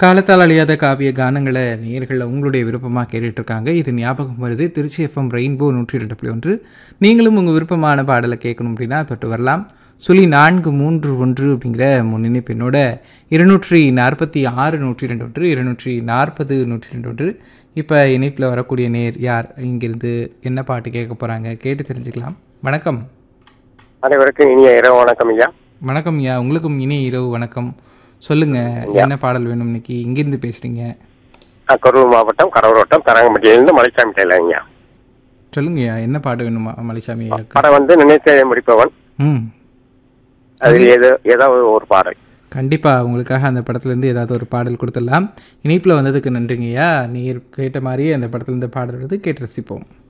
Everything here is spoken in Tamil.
காலத்தால் அழியாத காவிய கானங்களை நேயர்கள் உங்களுடைய விருப்பமாக கேட்டுட்டு இருக்காங்க இது ஞாபகம் வருது திருச்சி எஃப்எம் ரெயின்போ நூற்றி ரெண்டு புள்ளி ஒன்று நீங்களும் உங்கள் விருப்பமான பாடலை கேட்கணும் அப்படின்னா தொட்டு வரலாம் சுழி நான்கு மூன்று ஒன்று அப்படிங்கிற முன்னிணைப்பினோட இருநூற்றி நாற்பத்தி ஆறு நூற்றி ரெண்டு ஒன்று இருநூற்றி நாற்பது நூற்றி ரெண்டு ஒன்று இப்போ இணைப்பில் வரக்கூடிய நேர் யார் இங்கிருந்து என்ன பாட்டு கேட்க போகிறாங்க கேட்டு தெரிஞ்சுக்கலாம் வணக்கம் அனைவருக்கும் இனிய இரவு வணக்கம் ஐயா வணக்கம் ஐயா உங்களுக்கும் இனிய இரவு வணக்கம் சொல்லுங்க என்ன பாடல் வேணும் இன்னைக்கு இங்கிருந்து பேசுறீங்க நான் கரூர் மாவட்டம் கடவுர் வட்டம் தரங்கம்பட்டியிலிருந்து மலைச்சாமி டெய்லர் ஐயா சொல்லுங்க ஐயா என்ன பாட்டு வேணுமா மலிசாமி ஐயா படம் வந்து நினைத்தே முடிப்பவன் ம் அது ஏதோ ஏதாவது ஒரு பாடல் கண்டிப்பாக உங்களுக்காக அந்த படத்துலேருந்து ஏதாவது ஒரு பாடல் கொடுத்துடலாம் இணைப்பில் வந்ததுக்கு நன்றிங்கய்யா நீர் கேட்ட மாதிரியே அந்த படத்துலேருந்து பாடல் வருது கேட்டு ரசிப்போம்